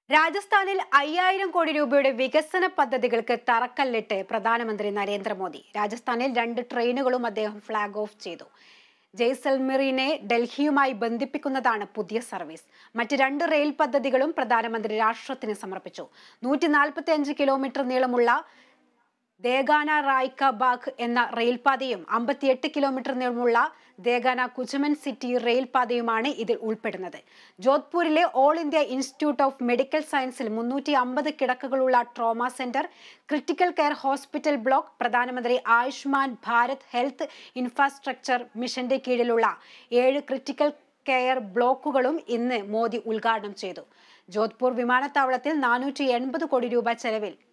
രാജസ്ഥാനിൽ അയ്യായിരം കോടി രൂപയുടെ വികസന പദ്ധതികൾക്ക് തറക്കല്ലിട്ട് പ്രധാനമന്ത്രി നരേന്ദ്രമോദി രാജസ്ഥാനിൽ രണ്ട് ട്രെയിനുകളും അദ്ദേഹം ഫ്ളാഗ് ഓഫ് ചെയ്തു ജയ്സൽമീറിനെ ഡൽഹിയുമായി ബന്ധിപ്പിക്കുന്നതാണ് പുതിയ സർവീസ് മറ്റ് രണ്ട് റെയിൽ പദ്ധതികളും പ്രധാനമന്ത്രി രാഷ്ട്രത്തിന് സമർപ്പിച്ചു നൂറ്റി നാൽപ്പത്തി അഞ്ച് കിലോമീറ്റർ നീളമുള്ള ദേഗാന റായ്ക്ക ബാഗ് എന്ന റെയിൽപാതയും അമ്പത്തിയെട്ട് കിലോമീറ്റർ നീളമുള്ള ദേഗാന കുജമൻ സിറ്റി റെയിൽപാതയുമാണ് ഇതിൽ ഉൾപ്പെടുന്നത് ജോധ്പൂരിലെ all India institute of medical സയൻസിൽ മുന്നൂറ്റി അമ്പത് കിടക്കകളുള്ള trauma centre critical care hospital block പ്രധാനമന്ത്രി ആയുഷ്മാൻ ഭാരത് ഹെൽത്ത് ഇൻഫ്രാസ്ട്രക്ചർ മിഷന്റെ കീഴിലുള്ള ഏഴ് ക്രിട്ടിക്കൽ കെയർ ബ്ലോക്കുകളും ഇന്ന് മോദി ഉദ്ഘാടനം ചെയ്തു ജോധ്പൂർ വിമാനത്താവളത്തിൽ നാനൂറ്റി എൺപത് കോടി രൂപ ചെലവിൽ